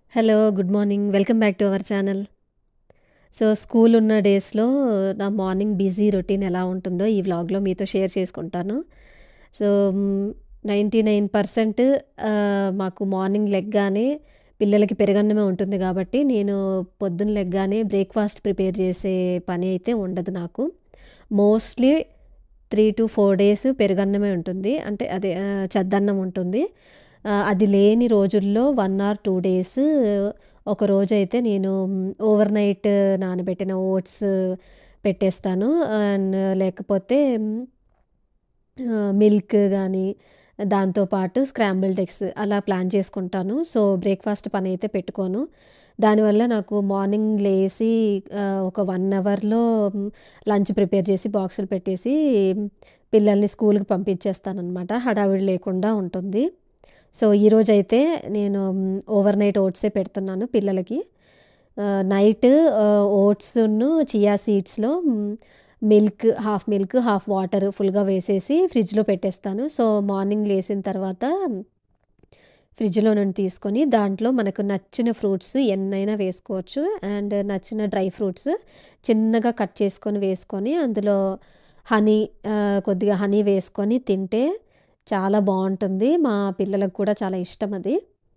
Hello. Good morning. Welcome back to our channel. So, school ఉన్న డేస్‌లో నా morning busy routine ఎలా ఉంటుందో ఈ వ్లాగ్‌లో మీతో షేర్ చేసుకుంటాను. సో, హ్మ్, 99% ఆహ్, మాకు మార్నింగ్ లెగ్గానే పిల్లలకి పెరుగన్నమే ఉంటుంది గాబట్టి, నేను పొద్దున్న లెగ్గానే బ్రేక్‌ఫాస్ట్ ప్రిపేర్ చేసే పని అయితే ఉండదు నాకు. మోస్ట్‌లీ 3-4 డేస్ పెరుగన్నమే ఉంటుంది. అంటే అదే ఆహ్, చద్దన్నం ఉంటుంది. ఆహ్, అది లేని రోజుల్లో 1 ఆర్ 2 డేస్ ఒకరోజైతే నేను ఓవర్ నైట్ నానబెట్టిన ఓట్స్ పెట్టేస్తాను. అండ్ లేకపోతే ఆహ్, మిల్క్ గానీ, దాంతో పాటు స్క్రాంబుల్డ్ ఎగ్స్ అలా ప్లాన్ చేసుకుంటాను. సో, బ్రేక్‌ఫాస్ట్ పనైతే పెట్టుకోను. దానివల్ల నాకు మార్నింగ్ లేసి ఆహ్, ఒక 1 అవర్‌లో లంచ్ ప్రిపేర్ చేసి బాక్సులు పెట్టేసి పిల్లల్ని స్కూలుకి పంపించేస్తాననమాట. హడావిడి లేకుండా ఉంటుంది. సో, ఈరోజైతే నేను ఓవర్ నైట్ ఓట్సే పెడుతున్నాను పిల్లలకి. ఆహ్, నైట్ ఆహ్, ఓట్స్‌ను చియా సీడ్స్‌లో milk, half milk, half water ఫుల్‌గా వేసేసి ఫ్రిడ్జ్‌లో పెట్టేస్తాను. సో, మార్నింగ్ లేసిన తర్వాత ఫ్రిడ్జ్‌లో నుండి తీసుకొని దాంట్లో మనకు నచ్చిన ఫ్రూట్స్ ఎన్నైనా వేసుకోవచ్చు. అండ్ నచ్చిన డ్రై ఫ్రూట్స్ చిన్నగా కట్ చేసుకొని వేసుకొని అందులో హనీ ఆహ్, కొద్దిగా హనీ వేసుకొని తింటే చాలా బావుంటుంది. మా పిల్లలకు కూడా చాలా ఇష్టం అది.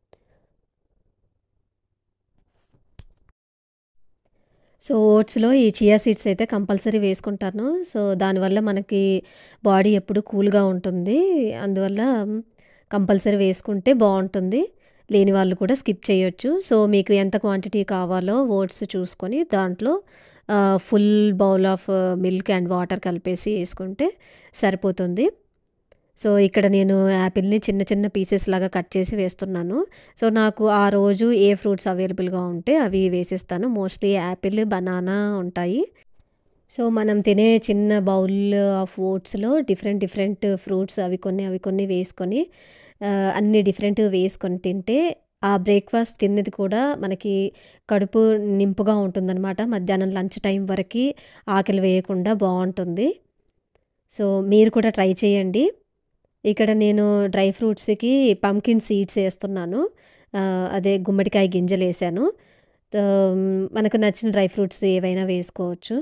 సో, ఓట్స్‌లో ఈ చియా సీడ్స్ అయితే కంపల్సరీ వేసుకుంటాను. సో, దానివల్ల మనకి బాడీ ఎప్పుడు కూల్‌గా ఉంటుంది. అందువల్ల కంపల్సరీ వేసుకుంటే బావుంటుంది. లేని వాళ్ళు కూడా స్కిప్ చేయొచ్చు. సో, మీకు ఎంత క్వాంటిటీ కావాలో ఓట్స్ చూసుకొని దాంట్లో ah, full bowl of milk and water కలిపేసి ఏసుకుంటే సరిపోతుంది. సో, ఇక్కడ నేను యాపిల్‌ని చిన్న చిన్న పీసెస్ లాగా కట్ చేసి వేస్తున్నాను. సో, నాకు ఆ రోజు ఏ ఫ్రూట్స్ అవైలబుల్‌గా ఉంటే అవి వేసేస్తాను. మోస్ట్‌లీ యాపిల్, బనానా ఉంటాయి. సో, మనం తినే చిన్న బౌల్ ఆఫ్ ఓట్స్‌లో డిఫరెంట్ డిఫరెంట్ ఫ్రూట్స్ అవి కొన్ని, అవి కొన్ని వేసుకొని ఆహ్, అన్ని డిఫరెంట్‌వి వేసుకొని తింటే ఆ బ్రేక్‌ఫాస్ట్ తిన్నది కూడా మనకి కడుపు నింపుగా ఉంటుందనమాట. మధ్యాహ్నం లంచ్ టైం వరకి ఆకలి వేయకుండా బావుంటుంది. సో, మీరు కూడా ట్రై చేయండి. ఇక్కడ నేను డ్రై ఫ్రూట్స్‌కి పంకిన్ సీడ్స్ ఏస్తున్నాను. ఆహ్, అదే గుమ్మడికాయ గింజలేసాను. ఆహ్, మనకు నచ్చిన డ్రై ఫ్రూట్స్ ఏవైనా వేసుకోవచ్చు.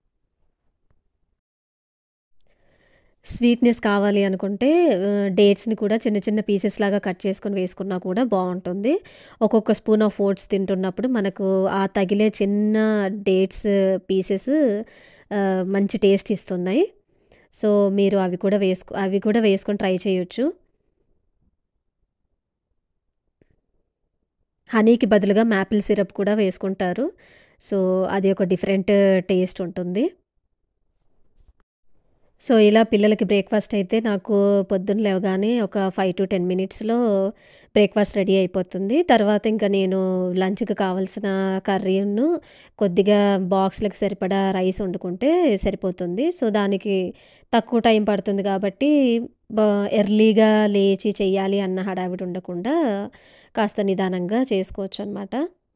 స్వీట్‌నెస్ కావాలి అనుకుంటే ఆహ్, డేట్స్‌ని కూడా చిన్న చిన్న పీసెస్ లాగా కట్ చేసుకొని వేసుకున్నా కూడా బావుంటుంది. ఒక్కొక్క స్పూన్ ఆఫ్ ఓట్స్ తింటున్నప్పుడు మనకు ఆ తగిలే చిన్న డేట్స్ పీసెస్ ఆహ్, మంచి టేస్ట్ ఇస్తున్నాయి. సో, మీరు అవి కూడా వేసుకో అవి కూడా వేసుకొని ట్రై చేయొచ్చు. హనీకి బదులుగా మాపిల్ సిరప్ కూడా వేసుకుంటారు. సో, అది ఒక డిఫరెంట్ టేస్ట్ ఉంటుంది. సో, ఇలా పిల్లలకి బ్రేక్‌ఫాస్ట్ అయితే నాకు పొద్దున్న లేవగానే ఒక 5-10 మినిట్స్‌లో బ్రేక్‌ఫాస్ట్ రెడీ అయిపోతుంది. తర్వాత ఇంక నేను లంచ్‌కి కావాల్సిన కర్రీను కొద్దిగా బాక్స్‌లకి సరిపడా రైస్ వండుకుంటే సరిపోతుంది. సో, దానికి తక్కువ టైం పడుతుంది కాబట్టి బ ఎర్లీగా లేచి చెయ్యాలి అన్న హడావిడి ఉండకుండా కాస్త నిదానంగా చేసుకోవచ్చనమాట.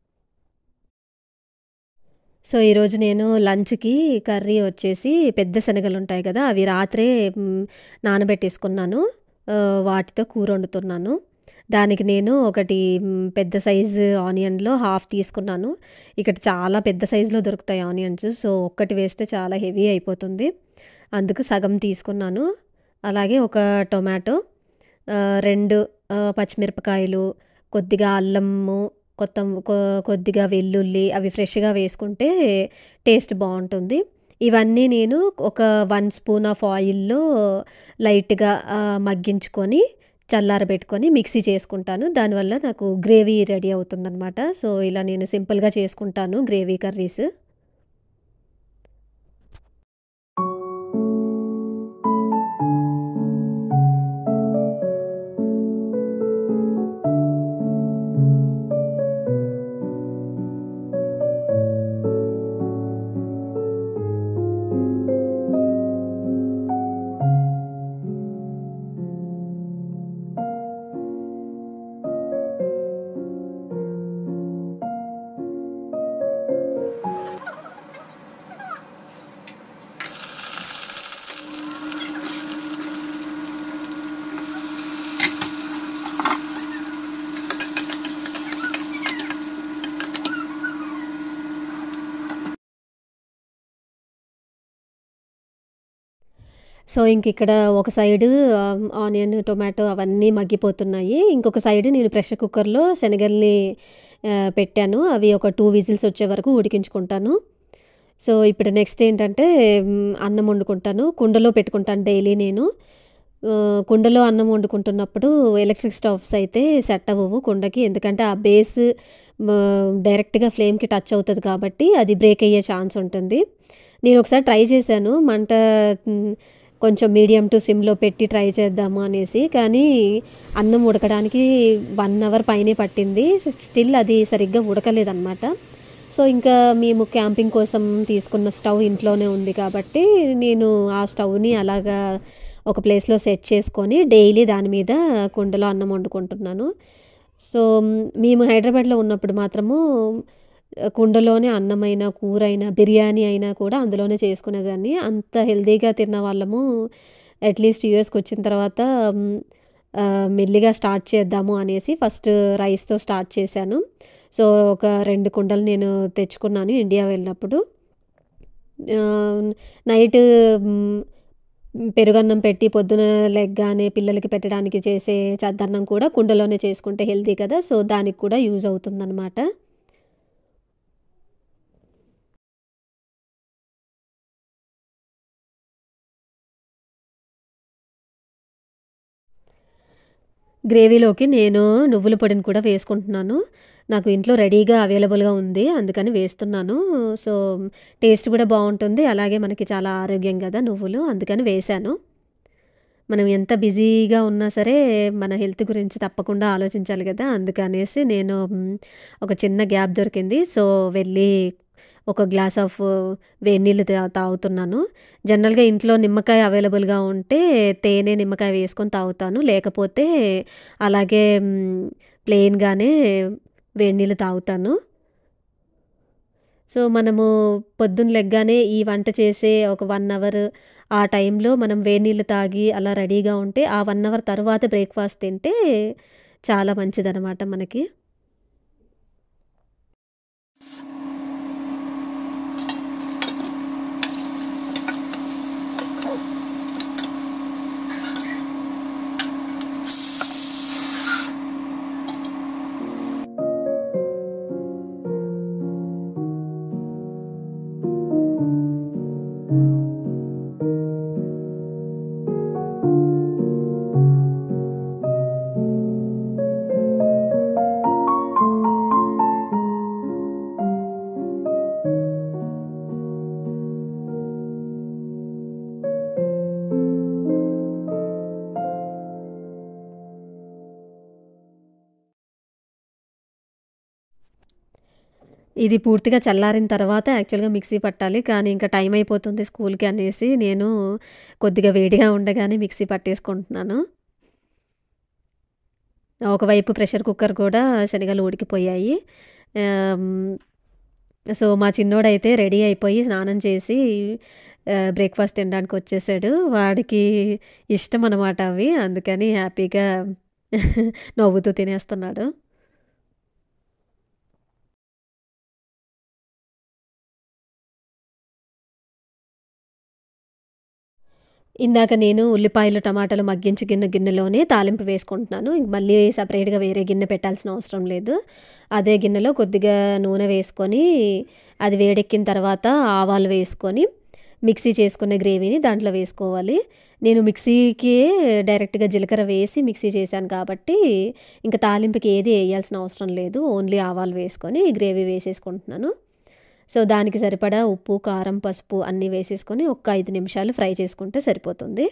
సో, ఈరోజు నేను లంచ్‌కి కర్రీ వచ్చేసి పెద్ద శనగలుంటాయి గదా! అవి రాత్రే హ్మ్, నానబెట్టేసుకున్నాను. ఆహ్, వాటితో కూర వండుతున్నాను. దానికి నేను ఒకటి హ్మ్, పెద్ద సైజు ఆనియన్‌లో హాఫ్ తీసుకున్నాను. ఇక్కడ చాలా పెద్ద సైజులో దొరుకుతాయి ఆనియన్స్. సో, ఒక్కటి వేస్తే చాలా హెవీ అయిపోతుంది. అందుకు సగం తీసుకున్నాను. అలాగే ఒక టొమాటో, ఆహ్, 2 ఆహ్, పచ్చిమిరపకాయలు, కొద్దిగా అల్లము, కొత్తం కొ కొద్దిగా వెల్లుల్లి అవి ఫ్రెష్‌గా వేసుకుంటే టేస్ట్ బావుంటుంది. ఇవన్నీ నేను ఒక 1 స్పూన్ ఆఫ్ ఆయిల్‌లో లైట్‌గా ఆహ్, మగ్గించుకొని చల్లారబెట్టుకొని మిక్సీ చేసుకుంటాను. దానివల్ల నాకు గ్రేవీ రెడీ అవుతుందనమాట. సో, ఇలా నేను సింపుల్‌గా చేసుకుంటాను గ్రేవీ కర్రీస్. సో, ఇంకిక్కడ ఒక సైడు ఆహ్, ఆనియన్, టొమాటో అవన్నీ మగ్గిపోతున్నాయి. ఇంకొక సైడ్ నేను ప్రెషర్ కుక్కర్‌లో శనగల్ని ఆహ్, పెట్టాను. అవి ఒక 2 విజిల్స్ వచ్చే వరకు ఉడికించుకుంటాను. సో, ఇప్పుడు నెక్స్ట్ ఏంటంటే హ్మ్, అన్నం వండుకుంటాను. కుండలో పెట్టుకుంటాను డైలీ నేను. ఆహ్, కుండలో అన్నం వండుకుంటున్నప్పుడు ఎలక్ట్రిక్ స్టవ్స్ అయితే సెట్ అవ్వవు కుండకి. ఎందుకంటే ఆ బేస్ మ డైరెక్ట్‌గా ఫ్లేమ్‌కి టచ్ అవుతది కాబట్టి అది బ్రేక్ అయ్యే ఛాన్స్ ఉంటుంది. నేను ఒకసారి ట్రై చేశాను. మంట హ్మ్, కొంచెం మీడియం టు సిమ్‌లో పెట్టి ట్రై చేద్దాము అనేసి. కానీ అన్నం ఉడకడానికి 1 అవర్ పైనే పట్టింది. స్టిల్ అది సరిగ్గా ఉడకలేదనమాట. సో, ఇంకా మేము క్యాంపింగ్ కోసం తీసుకున్న స్టవ్ ఇంట్లోనే ఉంది కాబట్టి నేను ఆ స్టవ్‌ని అలాగా ఒక ప్లేస్‌లో సెట్ చేసుకొని డైలీ దాని మీద కుండలో అన్నం వండుకుంటున్నాను. సో, మేము హైదరాబాద్‌లో ఉన్నప్పుడు మాత్రము ఆహ్, కుండలోనే అన్నమైనా, కూరైనా, బిర్యానీ అయినా కూడా అందులోనే చేసుకునేదాన్ని. అంత హెల్తీగా తిన్న వాళ్ళము అట్‌లీస్ట్ యూఎస్‌కొచ్చిన తర్వాత హ్మ్, ఆహ్, మెల్లిగా స్టార్ట్ చేద్దాము అనేసి ఫస్ట్ రైస్‌తో స్టార్ట్ చేశాను. సో, ఒక 2 కుండలు నేను తెచ్చుకున్నాను ఇండియా వెళ్ళినప్పుడు. ఆహ్, నైట్ హ్మ్, పెరుగన్నం పెట్టి పొద్దున లెగ్గానే పిల్లలకి పెట్టడానికి చేసే చద్దన్నం కూడా కుండలోనే చేసుకుంటే హెల్తీ కదా! సో, దానికి కూడా యూజ్ అవుతుందనమాట. గ్రేవీలోకి నేను నువ్వుల పొడిని కూడా వేసుకుంటున్నాను. నాకు ఇంట్లో రెడీగా అవైలబుల్‌గా ఉంది. అందుకని వేస్తున్నాను. సో, టేస్ట్ కూడా బావుంటుంది. అలాగే మనకి చాలా ఆరోగ్యం గదా నువ్వులు. అందుకని వేశాను. మనం ఎంత బిజీగా ఉన్నా సరే మన హెల్త్ గురించి తప్పకుండా ఆలోచించాలి గదా! అందుకనేసి నేను హ్మ్, ఒక చిన్న గ్యాప్ దొరికింది. సో, వెళ్ళి ఒక గ్లాస్ ఆఫ్ వేడి నీళ్ళు తా తాగుతున్నాను. జనరల్‌గా ఇంట్లో నిమ్మకాయ అవైలబుల్‌గా ఉంటే తేనె, నిమ్మకాయ వేసుకొని తాగుతాను. లేకపోతే అలాగే హ్మ్, ప్లెయిన్‌గానే వేడి నీళ్ళు తాగుతాను. సో, మనము పొద్దున్న లెగ్గానే ఈ వంట చేసే ఒక 1 అవర్ ఆ టైంలో మనం వేడి నీళ్ళు తాగి అలా రెడీగా ఉంటే ఆ 1 అవర్ తర్వాత బ్రేక్‌ఫాస్ట్ తింటే చాలా మంచిదనమాట మనకి. ఇది పూర్తిగా చల్లారిన తర్వాత యాక్చువల్‌గా మిక్సీ పట్టాలి. కానీ ఇంకా టైం అయిపోతుంది స్కూల్‌కి అనేసి నేను కొద్దిగా వేడిగా ఉండగానే మిక్సీ పట్టేసుకుంటున్నాను. ఒకవైపు ప్రెషర్ కుక్కర్ కూడా శనగలు ఉడికిపోయాయి. ఆహ్, హ్మ్, సో, మా చిన్నోడైతే రెడీ అయిపోయి స్నానం చేసి ఆహ్, బ్రేక్‌ఫాస్ట్ తినడానికొచ్చేసాడు. వాడికి ఇష్టమనమాట అవి. అందుకని హ్యాపీగా నవ్వుతూ తినేస్తున్నాడు. ఇందాక నేను ఉల్లిపాయలు, టమాటాలు మగ్గించుకున్న గిన్నెలోనే తాలింపు వేసుకుంటున్నాను. ఇంక మళ్ళీ సెపరేట్‌గా వేరే గిన్నె పెట్టాల్సిన అవసరం లేదు. అదే గిన్నెలో కొద్దిగా నూనె వేసుకొని అది వేడెక్కిన తర్వాత ఆవాలు వేసుకొని మిక్సీ చేసుకున్న గ్రేవీని దాంట్లో వేసుకోవాలి. నేను మిక్సీకి డైరెక్ట్‌గా జీలకర్ర వేసి మిక్సీ చేశాను కాబట్టి ఇంక తాలింపుకి ఏది ఎయ్యాల్సిన అవసరం లేదు. ఓన్లీ ఆవాలు వేసుకొని గ్రేవీ వేసేసుకుంటున్నాను. సో, దానికి సరిపడా ఉప్పు, కారం, పసుపు అన్నీ వేసేసుకొని ఒక 5 నిమిషాలు ఫ్రై చేసుకుంటే సరిపోతుంది.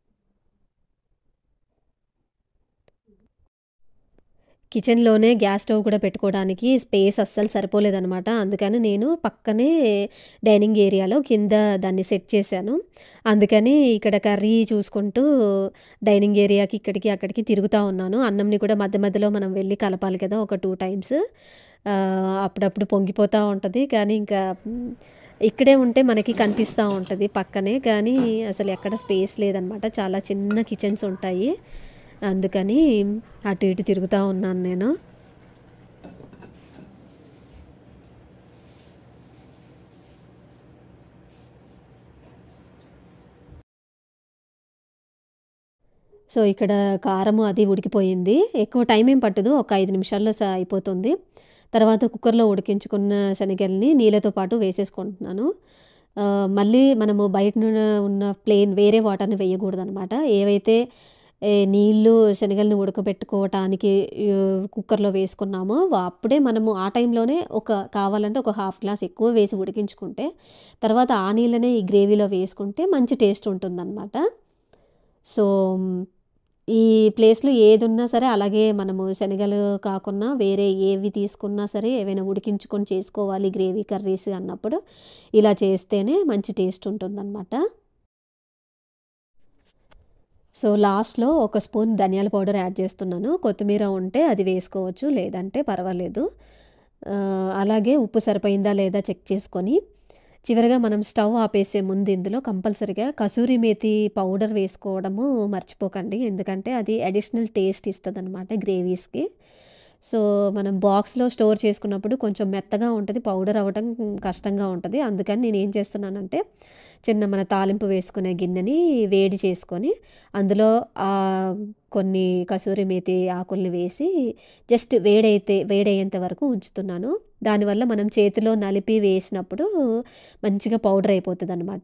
కిచెన్‌లోనే గ్యాస్ స్టవ్ కూడా పెట్టుకోవడానికి స్పేస్ అస్సలు సరిపోలేదనమాట. అందుకని నేను పక్కనే డైనింగ్ ఏరియాలో కింద దాన్ని సెట్ చేశాను. అందుకని ఇక్కడ కర్రీ చూసుకుంటూ డైనింగ్ ఏరియాకి ఇక్కడికి, అక్కడికి తిరుగుతా ఉన్నాను. అన్నంని కూడా మధ్య మధ్యలో మనం వెళ్లి కలపాలి కదా! ఒక 2 టైమ్స్. ఆహ్, అప్పుడప్పుడు పొంగిపోతా ఉంటది. కానీ ఇంకా హ్మ్, ఇక్కడే ఉంటే మనకి కనిపిస్తా ఉంటది పక్కనే. కానీ అసలు ఎక్కడ స్పేస్ లేదనమాట. చాలా చిన్న కిచెన్స్ ఉంటాయి. అందుకని అటు ఇటు తిరుగుతా ఉన్నాను నేను. సో, ఇక్కడ కారము అది ఉడికిపోయింది. ఎక్కువ టైం ఏం పట్టదు. ఒక 5 నిమిషాల్లో స అయిపోతుంది. తర్వాత కుక్కర్‌లో ఉడికించుకున్న శనగల్ని నీళ్ళతో పాటు వేసేసుకుంటున్నాను. ఆహ్, మళ్ళీ మనము బయట నున్న ఉన్న ప్లెయిన్ వేరే వాటర్‌ని వేయకూడదనమాట. ఏవైతే ఏ నీళ్ళు శనగల్ని ఉడకబెట్టుకోవటానికి ఆహ్, కుక్కర్‌లో వేసుకున్నామో వ అప్పుడే మనము ఆ టైంలోనే ఒక కావాలంటే ఒక హాఫ్ గ్లాస్ ఎక్కువ వేసి ఉడికించుకుంటే, తర్వాత ఆ నీళ్ళనే ఈ గ్రేవీలో వేసుకుంటే మంచి టేస్ట్ ఉంటుందనమాట. సో, ఈ ప్లేస్‌లో ఏదున్నా సరే అలాగే మనము శనగలు కాకున్నా వేరే ఏవి తీసుకున్నా సరే ఏవైనా ఉడికించుకొని చేసుకోవాలి గ్రేవీ కర్రీస్ అన్నప్పుడు ఇలా చేస్తేనే మంచి టేస్ట్ ఉంటుందనమాట. సో, లాస్ట్‌లో ఒక స్పూన్ ధనియాల పౌడర్ యాడ్ చేస్తున్నాను. కొత్తిమీర ఉంటే అది వేసుకోవచ్చు. లేదంటే పర్వాలేదు. ఆహ్, అలాగే ఉప్పు సరిపోయిందా లేదా చెక్ చేసుకొని, చివరగా మనం స్టవ్ ఆపేసే ముందు ఇందులో కంపల్సరీగా కసూరి మేతి పౌడర్ వేసుకోవడము మర్చిపోకండి. ఎందుకంటే అది అడిషనల్ టేస్ట్ ఇస్తదనమాట గ్రేవీస్‌కి. సో, మనం బాక్స్‌లో స్టోర్ చేసుకున్నప్పుడు కొంచెం మెత్తగా ఉంటది. పౌడర్ అవ్వటం కష్టంగా ఉంటది. అందుకని నేనేం చేస్తున్నానంటే, చిన్న మన తాలింపు వేసుకునే గిన్నెని వేడి చేసుకొని, అందులో ఆహ్, కొన్ని కసూరి మేతి ఆకుల్ని వేసి జస్ట్ వేడైతే వేడయ్యేంత వరకు ఉంచుతున్నాను. దానివల్ల మనం చేతిలో నలిపి వేసినప్పుడు మంచిగా పౌడర్ అయిపోతదనమాట.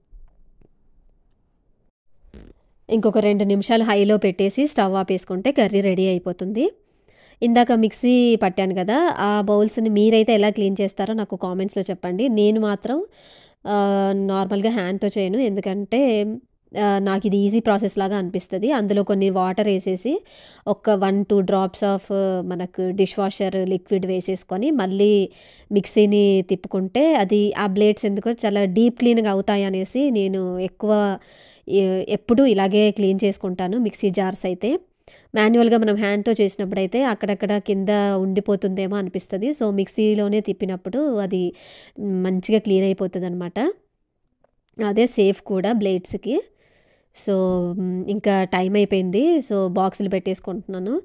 ఇంకొక 2 నిమిషాలు హైలో పెట్టేసి స్టవ్ ఆపేసుకుంటే కర్రీ రెడీ అయిపోతుంది. ఇందాక మిక్సీ పట్టాను కదా! ఆ బౌల్స్‌ని మీరైతే ఎలా క్లీన్ చేస్తారో నాకు కామెంట్స్‌లో చెప్పండి. నేను మాత్రం ఆహ్, నార్మల్‌గా హ్యాండ్‌తో చేయను. ఎందుకంటే ఆహ్, నాకిది ఈజీ ప్రాసెస్ లాగా అనిపిస్తది. అందులో కొన్ని వాటర్ ఏసేసి ఒక 1, 2 డ్రాప్స్ ఆఫ్ మనకు డిష్ వాషర్ లిక్విడ్ వేసేసుకొని మళ్ళీ మిక్సీని తిప్పుకుంటే అది ఆ బ్లేడ్స్ ఎందుకో చాలా డీప్ క్లీన్‌గా అవుతాయనేసి నేను ఎక్కువ ఎ ఎప్పుడూ ఇలాగే క్లీన్ చేసుకుంటాను మిక్సీ జార్స్ అయితే. మాన్యువల్‌గా మనం హ్యాండ్‌తో చేసినప్పుడైతే అక్కడక్కడ కింద ఉండిపోతుందేమో అనిపిస్తది. సో, మిక్సీలోనే తిప్పినప్పుడు అది మంచిగా క్లీన్ అయిపోతదనమాట. అదే సేఫ్ కూడా బ్లేడ్స్‌కి. సో, ఇంకా టైం అయిపోయింది. సో, బాక్సులు పెట్టేసుకుంటున్నాను.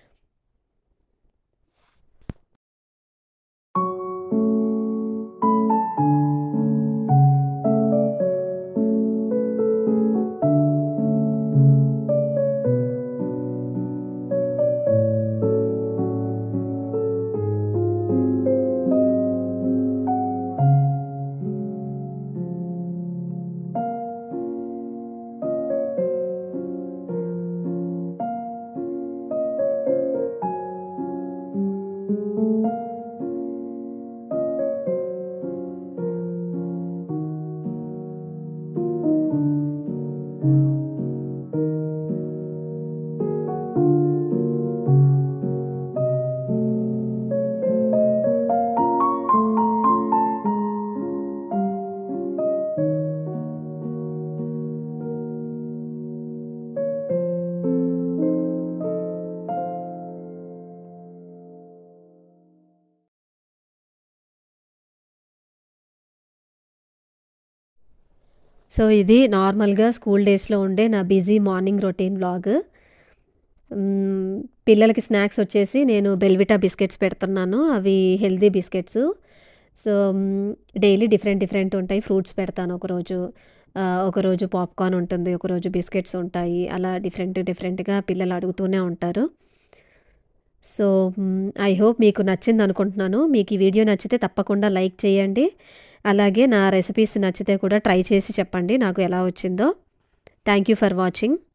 సో, ఇది నార్మల్‌గా స్కూల్ డేస్‌లో ఉండే నా బిజీ మార్నింగ్ రొటీన్ వ్లాగ్. హ్మ్. పిల్లలకి స్నాక్స్ వచ్చేసి నేను బెల్విటా బిస్కెట్స్ పెడుతున్నాను. అవి healthy biscuits. So, hmm, daily different different ఉంటాయి. ఫ్రూట్స్ పెడతాను ఒకరోజు. ఆహ్, ఒకరోజు పాప్‌కార్న్ ఉంటుంది. ఒకరోజు బిస్కెట్స్ ఉంటాయి. అలా డిఫరెంట్ డిఫరెంట్‌గా పిల్లలు అడుగుతూనే ఉంటారు. సో, హ్మ్, ఐ హోప్ మీకు నచ్చిందనుకుంటున్నాను. మీకు ఈ వీడియో నచ్చితే తప్పకుండా లైక్ చేయండి. అలాగే నా రెసిపీస్ నచ్చితే కూడా ట్రై చేసి చెప్పండి నాకు ఎలా వచ్చిందో. Thank you for watching.